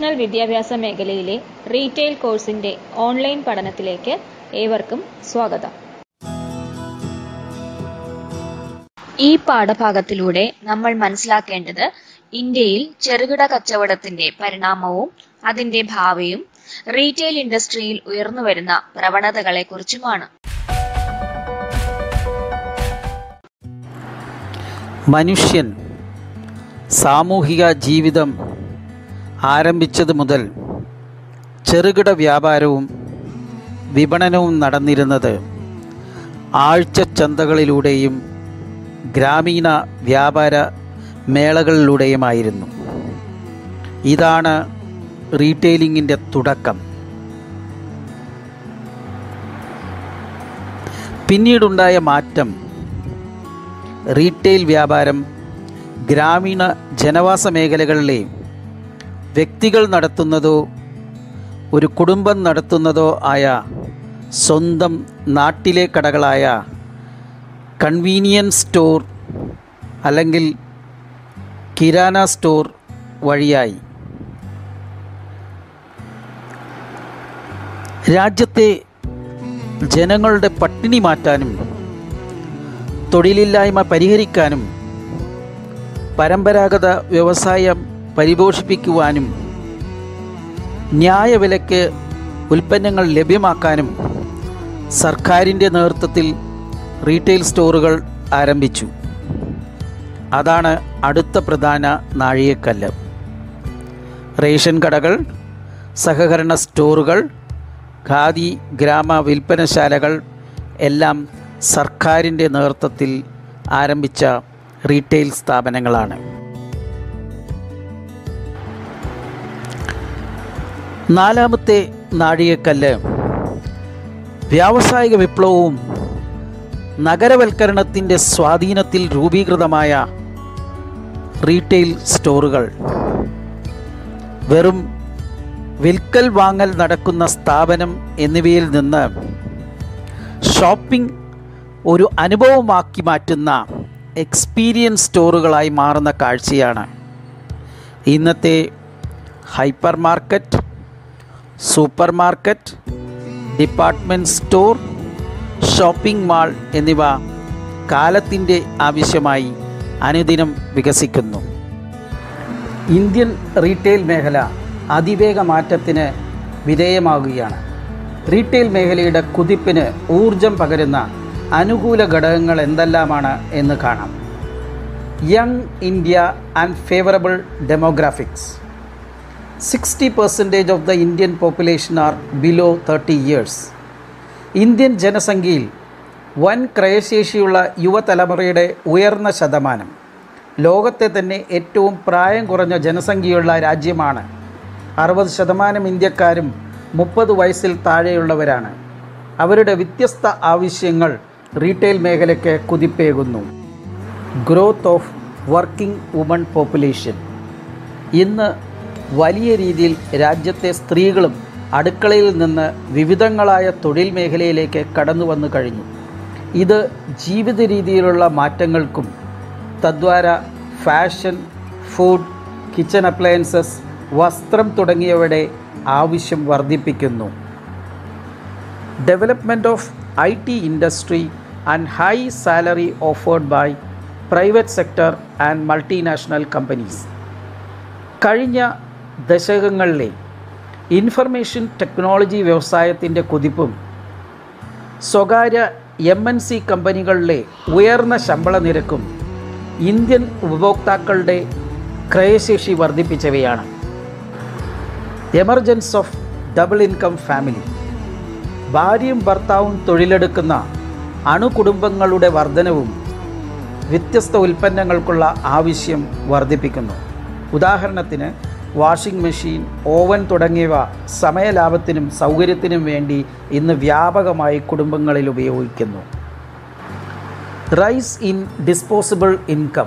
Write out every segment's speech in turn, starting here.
professional വിദ്യാഭ്യാസ മേഖലയിലെ retail കോഴ്സിന്റെ ഓൺലൈൻ പഠനത്തിലേക്ക് ഏവർക്കും സ്വാഗതം ഈ പാഠഭാഗത്തിലൂടെ നമ്മൾ മനസ്സിലാക്കേണ്ടത് ഇന്ത്യയിൽ ചെറുകിട കച്ചവടത്തിന്റെ പരിണാമവും അതിന്റെ ഭാവിയും റീറ്റെയിൽ ഇൻഡസ്ട്രിയിൽ ഉയർന്നുവരുന്ന പ്രവണതകളെക്കുറിച്ചുമാണ് മനുഷ്യൻ സാമൂഹിക ജീവിതം ആരംഭിച്ചത് മുതൽ ചെറുകിട വ്യാപാരവും വിപണനവും നടന്നിരുന്നത് ആഴ്ച ചന്തകളിലൂടെയും ഗ്രാമീണ വ്യാപാര മേളകളിലൂടെയുമായിരുന്നു ഇതാണ് റീറ്റെയിലിങ്ങിൻ്റെ തുടക്കം പിന്നീടുണ്ടായ മാറ്റം റീറ്റെയിൽ വ്യാപാരം ഗ്രാമീണ ജനവാസ മേഖലകളിലെ വ്യക്തികൾ നടത്തുന്നതോ ഒരു കുടുംബം നടത്തുന്നതോ ആയ സ്വന്തം നാട്ടിലെ കടകളായ കൺവീനിയൻസ് സ്റ്റോർ അല്ലെങ്കിൽ കിരാന സ്റ്റോർ വഴിയായി രാജ്യത്തെ ജനങ്ങളുടെ പട്ടിണി മാറ്റാനും തൊഴിലില്ലായ്മ പരിഹരിക്കാനും പരമ്പരാഗത വ്യവസായം പരിപോഷിപ്പിക്കുവാനും ന്യായവിലയ്ക്ക് ഉൽപ്പന്നങ്ങൾ ലഭ്യമാക്കാനും സർക്കാരിൻ്റെ നേതൃത്വത്തിൽ റീറ്റെയിൽ സ്റ്റോറുകൾ ആരംഭിച്ചു അതാണ് അടുത്ത പ്രധാന നാഴികക്കല്ല് റേഷൻ കടകൾ സഹകരണ സ്റ്റോറുകൾ ഖാദി ഗ്രാമ വിൽപ്പനശാലകൾ എല്ലാം സർക്കാരിൻ്റെ നേതൃത്വത്തിൽ ആരംഭിച്ച റീറ്റെയിൽ സ്ഥാപനങ്ങളാണ് നാലാമത്തെ നാഴികക്കല്ല് വ്യാവസായിക വിപ്ലവവും നഗരവൽക്കരണത്തിൻ്റെ സ്വാധീനത്തിൽ രൂപീകൃതമായ റീറ്റെയിൽ സ്റ്റോറുകൾ വെറും വിൽക്കൽ വാങ്ങൽ നടക്കുന്ന സ്ഥാപനം എന്നിവയിൽ നിന്ന് ഷോപ്പിംഗ് ഒരു അനുഭവമാക്കി മാറ്റുന്ന എക്സ്പീരിയൻസ് സ്റ്റോറുകളായി മാറുന്ന കാഴ്ചയാണ് ഇന്നത്തെ hyper market super market department store shopping mall എന്നിവ കാലത്തിൻ്റെ ആവശ്യമായി അനുദിനം വികസിക്കുന്നു ഇന്ത്യൻ റീറ്റെയിൽ മേഖല അതിവേഗ മാറ്റത്തിന് വിധേയമാകുകയാണ് റീറ്റെയിൽ മേഖലയുടെ കുതിപ്പിന് ഊർജം പകരുന്ന അനുകൂല ഘടകങ്ങൾ എന്തെല്ലാമാണ് എന്ന് കാണാം young India and favourable demographics sixty percentage of the Indian population are below thirty years Indian ജനസംഖ്യയിൽ വൻ ക്രയശേഷിയുള്ള യുവതലമുറയുടെ ഉയർന്ന ശതമാനം ലോകത്തെ തന്നെ ഏറ്റവും പ്രായം കുറഞ്ഞ ജനസംഖ്യയുള്ള രാജ്യമാണ് അറുപത് ശതമാനം ഇന്ത്യക്കാരും മുപ്പത് വയസ്സിൽ താഴെയുള്ളവരാണ് അവരുടെ വ്യത്യസ്ത ആവശ്യങ്ങൾ റീറ്റെയിൽ മേഖലയ്ക്ക് കുതിപ്പേകുന്നു growth of working woman population ഇന്ന് വലിയ രീതിയിൽ രാജ്യത്തെ സ്ത്രീകളും അടുക്കളയിൽ നിന്ന് വിവിധങ്ങളായ തൊഴിൽ മേഖലയിലേക്ക് കടന്നു വന്നു കഴിഞ്ഞു ഇത് ജീവിത രീതിയിലുള്ള മാറ്റങ്ങൾക്കും തദ്വാര ഫാഷൻ ഫുഡ് കിച്ചൺ അപ്ലയൻസസ് വസ്ത്രം തുടങ്ങിയവയുടെ ആവശ്യം വർദ്ധിപ്പിക്കുന്നു development of I T industry and high salary offered by private sector and multinational companies കഴിഞ്ഞ ദശകങ്ങളിലെ ഇൻഫർമേഷൻ ടെക്നോളജി വ്യവസായത്തിൻ്റെ കുതിപ്പും സ്വകാര്യ എം എൻ സി കമ്പനികളിലെ ഉയർന്ന ശമ്പള നിരക്കും ഇന്ത്യൻ ഉപഭോക്താക്കളുടെ ക്രയശേഷി വർദ്ധിപ്പിച്ചവയാണ് emergence of double income family ഭാര്യയും ഭർത്താവും തൊഴിലെടുക്കുന്ന അണുകുടുംബങ്ങളുടെ വർധനവും വ്യത്യസ്ത ഉൽപ്പന്നങ്ങൾക്കുള്ള ആവശ്യം വർദ്ധിപ്പിക്കുന്നു ഉദാഹരണത്തിന് വാഷിംഗ് മെഷീൻ ഓവൻ തുടങ്ങിയവ സമയലാഭത്തിനും സൗകര്യത്തിനും വേണ്ടി ഇന്ന് വ്യാപകമായി കുടുംബങ്ങളിൽ ഉപയോഗിക്കുന്നു റൈസ് ഇൻ ഡിസ്പോസിബിൾ ഇൻകം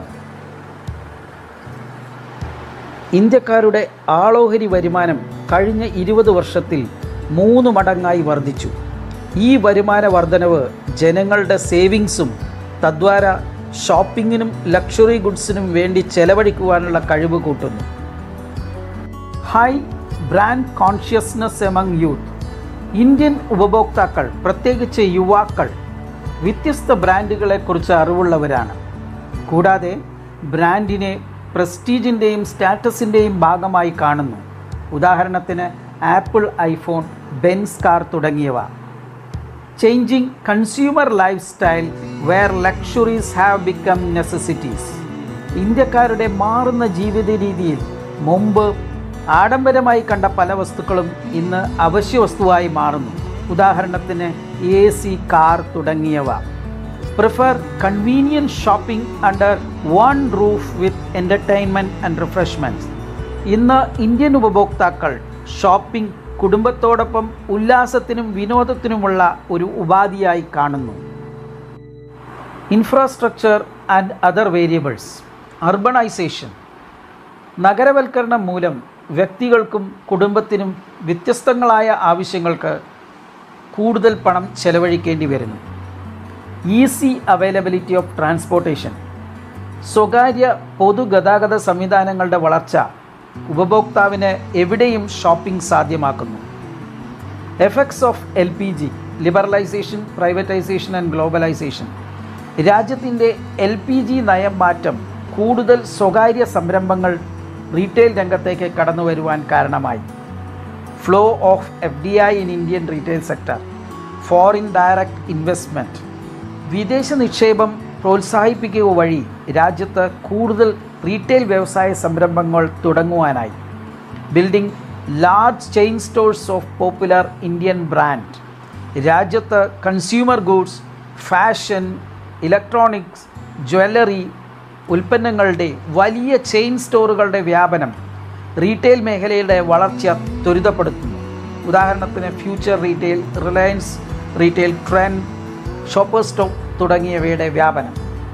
ഇന്ത്യക്കാരുടെ ആളോഹരി വരുമാനം കഴിഞ്ഞ ഇരുപത് വർഷത്തിൽ മൂന്ന് മടങ്ങായി വർദ്ധിച്ചു ഈ വരുമാന വർധനവ് ജനങ്ങളുടെ സേവിങ്സും തദ്വാര ഷോപ്പിങ്ങിനും ലക്ഷറി ഗുഡ്സിനും വേണ്ടി ചെലവഴിക്കുവാനുള്ള കഴിവ് കൂട്ടുന്നു high brand consciousness among youth Indian ഉപഭോക്താക്കൾ പ്രത്യേകിച്ച് യുവാക്കൾ വ്യത്യസ്ത ബ്രാൻഡുകളെക്കുറിച്ച് അറിവുള്ളവരാണ് കൂടാതെ ബ്രാൻഡിനെ പ്രസ്റ്റീജിൻ്റെയും സ്റ്റാറ്റസിൻ്റെയും ഭാഗമായി കാണുന്നു ഉദാഹരണത്തിന് ആപ്പിൾ ഐഫോൺ ബെൻസ് കാർ തുടങ്ങിയവ changing consumer lifestyle where luxuries have become necessities ഇന്ത്യക്കാരുടെ മാറുന്ന ജീവിത രീതിയിൽ മുമ്പ് ആഡംബരമായി കണ്ട പല വസ്തുക്കളും ഇന്ന് അവശ്യ വസ്തുവായി മാറുന്നു ഉദാഹരണത്തിന് എ സി കാർ തുടങ്ങിയവ prefer convenient shopping under one roof with entertainment and refreshments ഇന്ന് ഇന്ത്യൻ ഉപഭോക്താക്കൾ ഷോപ്പിംഗ് കുടുംബത്തോടൊപ്പം ഉല്ലാസത്തിനും വിനോദത്തിനുമുള്ള ഒരു ഉപാധിയായി കാണുന്നു infrastructure and other variables urbanisation നഗരവൽക്കരണം മൂലം വ്യക്തികൾക്കും കുടുംബത്തിനും വ്യത്യസ്തങ്ങളായ ആവശ്യങ്ങൾക്ക് കൂടുതൽ പണം ചെലവഴിക്കേണ്ടി വരുന്നു ഈസി അവൈലബിലിറ്റി ഓഫ് ട്രാൻസ്പോർട്ടേഷൻ സ്വകാര്യ പൊതുഗതാഗത സംവിധാനങ്ങളുടെ വളർച്ച ഉപഭോക്താവിന് എവിടെയും ഷോപ്പിംഗ് സാധ്യമാക്കുന്നു effects of L P G liberalisation privatisation and globalisation രാജ്യത്തിൻ്റെ എൽ പി ജി നയം മാറ്റം കൂടുതൽ സ്വകാര്യ സംരംഭങ്ങൾ റീറ്റെയിൽ രംഗത്തേക്ക് കടന്നു വരുവാൻ കാരണമായി flow of F D I in Indian retail sector foreign direct investment വിദേശ നിക്ഷേപം പ്രോത്സാഹിപ്പിക്കുക വഴി രാജ്യത്ത് കൂടുതൽ റീറ്റെയിൽ വ്യവസായ സംരംഭങ്ങൾ തുടങ്ങുവാനായി building large chain stores of popular Indian brand രാജ്യത്ത് consumer goods fashion electronics jewellery ഉൽപ്പന്നങ്ങളുടെ വലിയ ചെയിൻ സ്റ്റോറുകളുടെ വ്യാപനം റീറ്റെയിൽ മേഖലയുടെ വളർച്ച ത്വരിതപ്പെടുത്തുന്നു ഉദാഹരണത്തിന് Future Retail Reliance Retail Trend Shopper Stop തുടങ്ങിയവയുടെ വ്യാപനം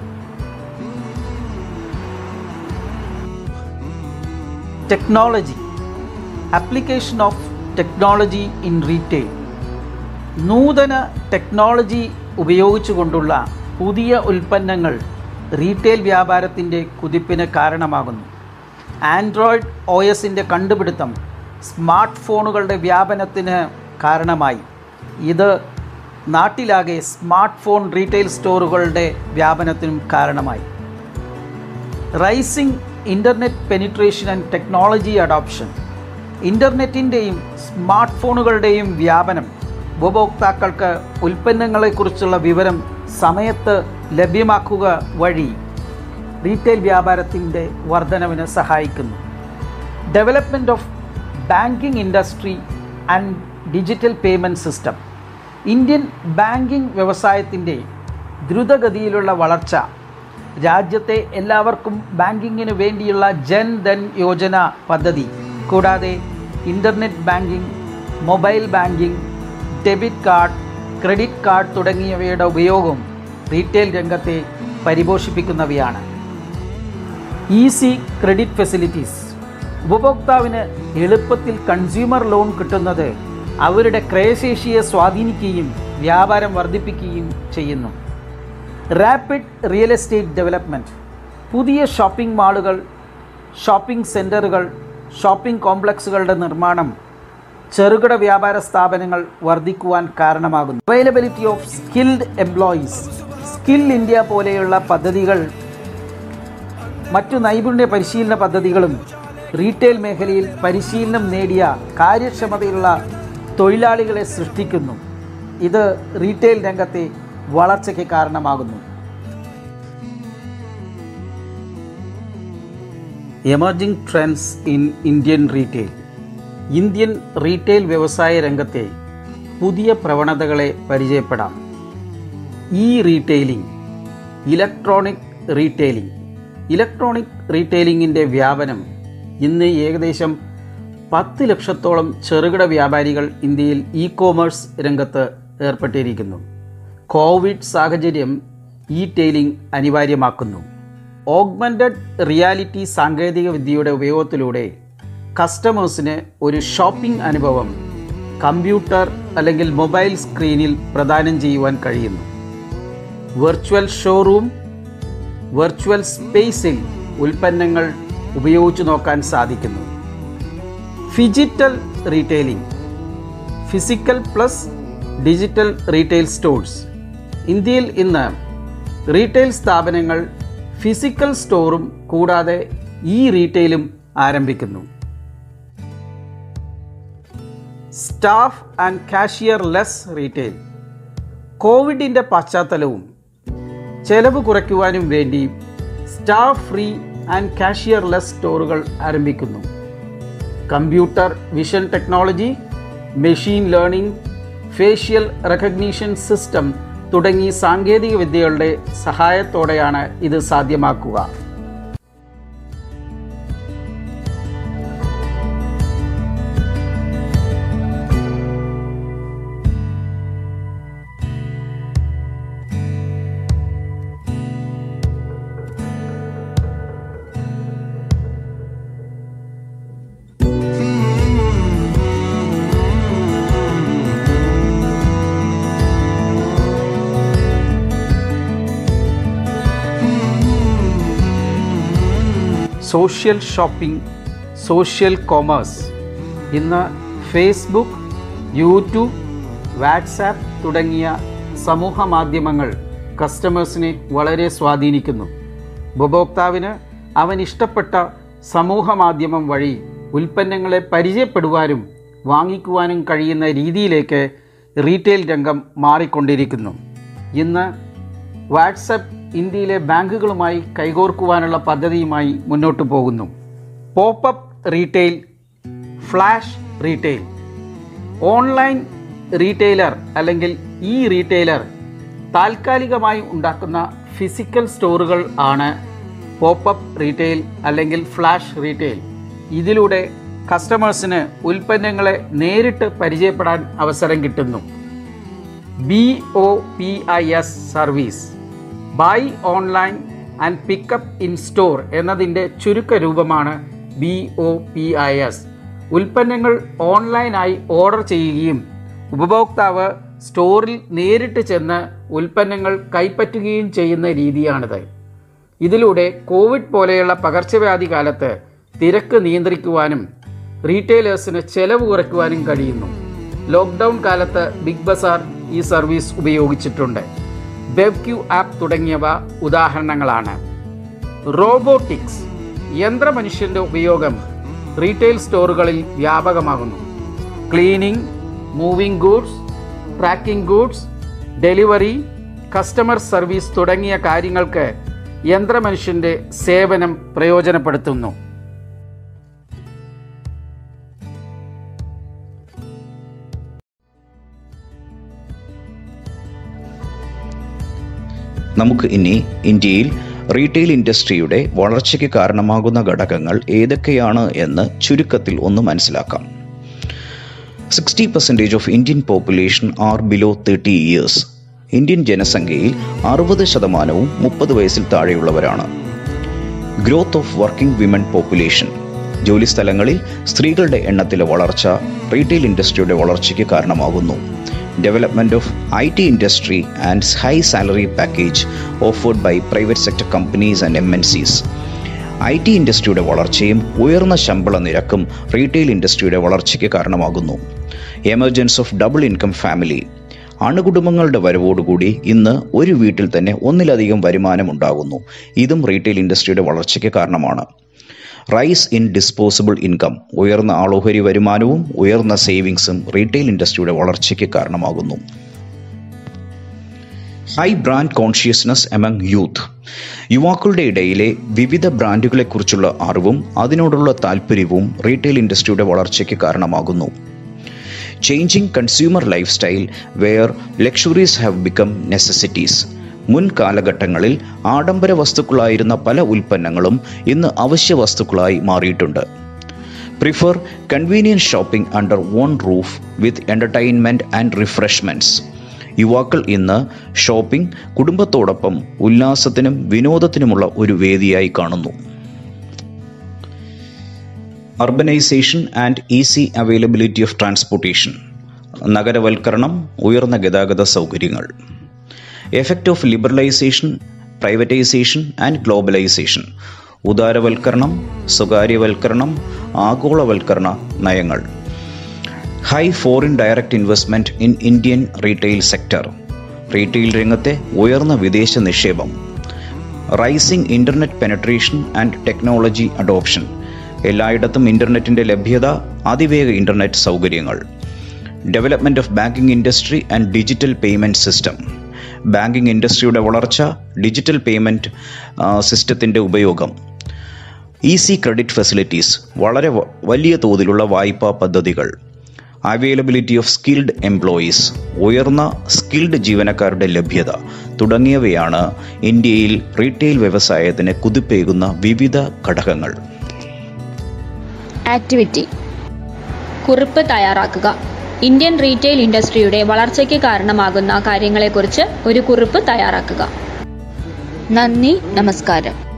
technology application of technology in retail നൂതന ടെക്നോളജി ഉപയോഗിച്ചുകൊണ്ടുള്ള പുതിയ ഉൽപ്പന്നങ്ങൾ റീറ്റെയിൽ വ്യാപാരത്തിൻ്റെ കുതിപ്പിന് കാരണമാകുന്നു ആൻഡ്രോയിഡ് ഒ എസിൻ്റെ കണ്ടുപിടുത്തം സ്മാർട്ട് ഫോണുകളുടെ വ്യാപനത്തിന് കാരണമായി ഇത് നാട്ടിലാകെ സ്മാർട്ട് ഫോൺ റീറ്റെയിൽ സ്റ്റോറുകളുടെ വ്യാപനത്തിനും കാരണമായി rising internet penetration and technology adoption ഇൻ്റർനെറ്റിൻ്റെയും സ്മാർട്ട് ഫോണുകളുടെയും വ്യാപനം ഉപഭോക്താക്കൾക്ക് ഉൽപ്പന്നങ്ങളെക്കുറിച്ചുള്ള വിവരം സമയത്ത് ലഭ്യമാക്കുക വഴി റീറ്റെയിൽ വ്യാപാരത്തിൻ്റെ വർധനവിന് സഹായിക്കുന്നു development of banking industry and digital payment system Indian banking വ്യവസായത്തിൻ്റെ ദ്രുതഗതിയിലുള്ള വളർച്ച രാജ്യത്തെ എല്ലാവർക്കും ബാങ്കിങ്ങിന് വേണ്ടിയുള്ള ജൻ ധൻ യോജന പദ്ധതി കൂടാതെ internet banking mobile banking debit card credit card തുടങ്ങിയവയുടെ ഉപയോഗം റീറ്റെയിൽ രംഗത്തെ പരിപോഷിപ്പിക്കുന്നവയാണ് ഈസി ക്രെഡിറ്റ് ഫെസിലിറ്റീസ് ഉപഭോക്താവിന് എളുപ്പത്തിൽ കൺസ്യൂമർ ലോൺ കിട്ടുന്നത് അവരുടെ ക്രയശേഷിയെ സ്വാധീനിക്കുകയും വ്യാപാരം വർദ്ധിപ്പിക്കുകയും ചെയ്യുന്നു റാപ്പിഡ് റിയൽ എസ്റ്റേറ്റ് ഡെവലപ്മെൻറ്റ് പുതിയ ഷോപ്പിംഗ് മാളുകൾ ഷോപ്പിംഗ് സെൻറ്ററുകൾ ഷോപ്പിംഗ് കോംപ്ലക്സുകളുടെ നിർമ്മാണം ചെറുകിട വ്യാപാര സ്ഥാപനങ്ങൾ വർദ്ധിക്കുവാൻ കാരണമാകുന്നു availability of skilled employees skill India പോലെയുള്ള പദ്ധതികൾ മറ്റു നൈപുണ്യ പരിശീലന പദ്ധതികളും റീറ്റെയിൽ മേഖലയിൽ പരിശീലനം നേടിയ കാര്യക്ഷമതയുള്ള തൊഴിലാളികളെ സൃഷ്ടിക്കുന്നു ഇത് റീറ്റെയിൽ രംഗത്തെ വളർച്ചയ്ക്ക് കാരണമാകുന്നു emerging trends in Indian retail Indian retail വ്യവസായ രംഗത്തെ പുതിയ പ്രവണതകളെ പരിചയപ്പെടാം e retailing electronic retailing electronic റീറ്റെയിലിംഗിൻ്റെ വ്യാപനം ഇന്ന് ഏകദേശം പത്ത് ലക്ഷത്തോളം ചെറുകിട വ്യാപാരികൾ ഇന്ത്യയിൽ ഇ കോമേഴ്സ് രംഗത്ത് ഏർപ്പെട്ടിരിക്കുന്നു കോവിഡ് സാഹചര്യം ഇ ടെയിലിംഗ് അനിവാര്യമാക്കുന്നു ഓഗ്മെൻറ്റഡ് റിയാലിറ്റി സാങ്കേതിക വിദ്യയുടെ ഉപയോഗത്തിലൂടെ കസ്റ്റമേഴ്സിന് ഒരു ഷോപ്പിംഗ് അനുഭവം കമ്പ്യൂട്ടർ അല്ലെങ്കിൽ മൊബൈൽ സ്ക്രീനിൽ പ്രദാനം ചെയ്യുവാൻ കഴിയുന്നു വെർച്വൽ ഷോറൂം വെർച്വൽ സ്പേസിൽ ഉൽപ്പന്നങ്ങൾ ഉപയോഗിച്ചു നോക്കാൻ സാധിക്കുന്നു phygital retailing physical plus digital retail stores ഇന്ത്യയിൽ ഇന്ന് റീറ്റെയിൽ സ്ഥാപനങ്ങൾ ഫിസിക്കൽ സ്റ്റോറും കൂടാതെ ഇ റീറ്റെയിലും ആരംഭിക്കുന്നു staff and cashier less retail കോവിഡിൻ്റെ പശ്ചാത്തലവും ചെലവ് കുറയ്ക്കുവാനും വേണ്ടി staff free and cashier less സ്റ്റോറുകൾ ആരംഭിക്കുന്നു computer vision technology machine learning facial recognition system തുടങ്ങി സാങ്കേതിക വിദ്യകളുടെ സഹായത്തോടെയാണ് ഇത് സാധ്യമാക്കുക സോഷ്യൽ ഷോപ്പിംഗ് സോഷ്യൽ കൊമേഴ്സ് ഇന്ന് ഫേസ്ബുക്ക് യൂട്യൂബ് വാട്സാപ്പ് തുടങ്ങിയ സമൂഹ മാധ്യമങ്ങൾ കസ്റ്റമേഴ്സിനെ വളരെ സ്വാധീനിക്കുന്നു ഉപഭോക്താവിന് അവൻ ഇഷ്ടപ്പെട്ട സമൂഹ മാധ്യമം വഴി ഉൽപ്പന്നങ്ങളെ പരിചയപ്പെടുവാനും വാങ്ങിക്കുവാനും കഴിയുന്ന രീതിയിലേക്ക് റീറ്റെയിൽ രംഗം മാറിക്കൊണ്ടിരിക്കുന്നു ഇന്ന് വാട്സപ്പ് ഇന്ത്യയിലെ ബാങ്കുകളുമായി കൈകോർക്കുവാനുള്ള പദ്ധതിയുമായി മുന്നോട്ട് പോകുന്നു pop up retail flash retail online retailer അല്ലെങ്കിൽ ഇ റീറ്റെയിലർ താൽക്കാലികമായി ഉണ്ടാക്കുന്ന ഫിസിക്കൽ സ്റ്റോറുകൾ ആണ് പോപ്പപ്പ് റീറ്റെയിൽ അല്ലെങ്കിൽ ഫ്ലാഷ് റീറ്റെയിൽ ഇതിലൂടെ കസ്റ്റമേഴ്സിന് ഉൽപ്പന്നങ്ങളെ നേരിട്ട് പരിചയപ്പെടാൻ അവസരം കിട്ടുന്നു B O P I S service buy online and pickup in store എന്നതിൻ്റെ ചുരുക്ക രൂപമാണ് B O P I S ഉൽപ്പന്നങ്ങൾ ഓൺലൈനായി ഓർഡർ ചെയ്യുകയും ഉപഭോക്താവ് സ്റ്റോറിൽ നേരിട്ട് ചെന്ന് ഉൽപ്പന്നങ്ങൾ കൈപ്പറ്റുകയും ചെയ്യുന്ന രീതിയാണിത് ഇതിലൂടെ കോവിഡ് പോലെയുള്ള പകർച്ചവ്യാധി കാലത്ത് തിരക്ക് നിയന്ത്രിക്കുവാനും റീറ്റെയിലേഴ്സിന് ചെലവ് കുറയ്ക്കുവാനും കഴിയുന്നു ലോക്ക്ഡൗൺ കാലത്ത് ബിഗ് ബസാർ ഈ സർവീസ് ഉപയോഗിച്ചിട്ടുണ്ട് വെബ്ക്യൂ ആപ്പ് തുടങ്ങിയവ ഉദാഹരണങ്ങളാണ് റോബോട്ടിക്സ് യന്ത്രമനുഷ്യന്റെ ഉപയോഗം റീറ്റെയിൽ സ്റ്റോറുകളിൽ വ്യാപകമാകുന്നു cleaning moving goods tracking goods delivery customer service തുടങ്ങിയ കാര്യങ്ങൾക്ക് യന്ത്രമനുഷ്യന്റെ സേവനം പ്രയോജനപ്പെടുത്തുന്നു നമുക്ക് ഇനി ഇന്ത്യയിൽ റീറ്റെയിൽ ഇൻഡസ്ട്രിയുടെ വളർച്ചയ്ക്ക് കാരണമാകുന്ന ഘടകങ്ങൾ ഏതൊക്കെയാണ് എന്ന് ചുരുക്കത്തിൽ ഒന്ന് മനസ്സിലാക്കാം sixty percentage of Indian population are below thirty years Indian ജനസംഖ്യയിൽ അറുപത് ശതമാനവും മുപ്പത് വയസ്സിൽ താഴെയുള്ളവരാണ് growth of working women population ജോലിസ്ഥലങ്ങളിൽ സ്ത്രീകളുടെ എണ്ണത്തിലെ വളർച്ച റീറ്റെയിൽ ഇൻഡസ്ട്രിയുടെ വളർച്ചയ്ക്ക് കാരണമാകുന്നു development of I T industry and high salary package offered by private sector companies and M N Cs I T ഇൻഡസ്ട്രിയുടെ വളർച്ചയും ഉയർന്ന ശമ്പള നിരക്കും റീറ്റെയിൽ ഇൻഡസ്ട്രിയുടെ വളർച്ചയ്ക്ക് കാരണമാകുന്നു emergence of double income family അണുകുടുംബങ്ങളുടെ വരവോടുകൂടി ഇന്ന് ഒരു വീട്ടിൽ തന്നെ ഒന്നിലധികം വരുമാനം ഉണ്ടാകുന്നു ഇതും റീറ്റെയിൽ ഇൻഡസ്ട്രിയുടെ വളർച്ചയ്ക്ക് കാരണമാണ് റൈസ് ഇൻ ഡിസ്പോസിബിൾ ഇൻകം ഉയർന്ന ആളോഹരി വരുമാനവും ഉയർന്ന സേവിങ്സും റീറ്റെയിൽ ഇൻഡസ്ട്രിയുടെ വളർച്ചയ്ക്ക് കാരണമാകുന്നു high brand consciousness among youth യുവാക്കളുടെ ഇടയിലെ വിവിധ ബ്രാൻഡുകളെക്കുറിച്ചുള്ള അറിവും അതിനോടുള്ള താല്പര്യവും റീറ്റെയിൽ ഇൻഡസ്ട്രിയുടെ വളർച്ചയ്ക്ക് കാരണമാകുന്നു changing consumer lifestyle where luxuries have become necessities മുൻ കാലഘട്ടങ്ങളിൽ ആഡംബര വസ്തുക്കളായിരുന്ന പല ഉൽപ്പന്നങ്ങളും ഇന്ന് അവശ്യ വസ്തുക്കളായി മാറിയിട്ടുണ്ട് prefer convenience shopping under one roof with entertainment and refreshments യുവാക്കൾ ഇന്ന് ഷോപ്പിംഗ് കുടുംബത്തോടൊപ്പം ഉല്ലാസത്തിനും വിനോദത്തിനുമുള്ള ഒരു വേദിയായി കാണുന്നു urbanisation and easy availability of transportation നഗരവൽക്കരണം ഉയർന്ന ഗതാഗത സൗകര്യങ്ങൾ effect of liberalisation privatisation and globalisation ഉദാരവൽക്കരണം സ്വകാര്യവൽക്കരണം ആഗോളവൽക്കരണ നയങ്ങൾ high foreign direct investment in Indian retail sector retail രംഗത്തെ ഉയർന്ന വിദേശ നിക്ഷേപം rising internet penetration and technology adoption എല്ലായിടത്തും ഇന്റർനെറ്റിന്റെ ലഭ്യത അതിവേഗ ഇന്റർനെറ്റ് സൗകര്യങ്ങൾ development of banking industry and digital payment system banking ഇൻഡസ്ട്രിയുടെ വളർച്ച ഡിജിറ്റൽ പേയ്മെന്റ് സിസ്റ്റത്തിന്റെ ഉപയോഗം ഈസി ക്രെഡിറ്റ് ഫെസിലിറ്റീസ് വളരെ വ- വലിയ തോതിലുള്ള വായ്പാ പദ്ധതികൾ അവൈലബിലിറ്റി ഓഫ് സ്കിൽഡ് എംപ്ലോയീസ് ഉയർന്ന സ്കിൽഡ് ജീവനക്കാരുടെ ലഭ്യത തുടങ്ങിയവയാണ് ഇന്ത്യയിൽ റീറ്റെയിൽ വ്യവസായത്തിന് കുതിപ്പേകുന്ന വിവിധ ഘടകങ്ങൾ ആക്ടിവിറ്റി കുറിപ്പ് തയ്യാറാക്കുക ഇന്ത്യൻ റീറ്റെയിൽ ഇൻഡസ്ട്രിയുടെ വളർച്ചയ്ക്ക് കാരണമാകുന്ന കാര്യങ്ങളെക്കുറിച്ച് ഒരു കുറിപ്പ് തയ്യാറാക്കുക നന്ദി നമസ്കാരം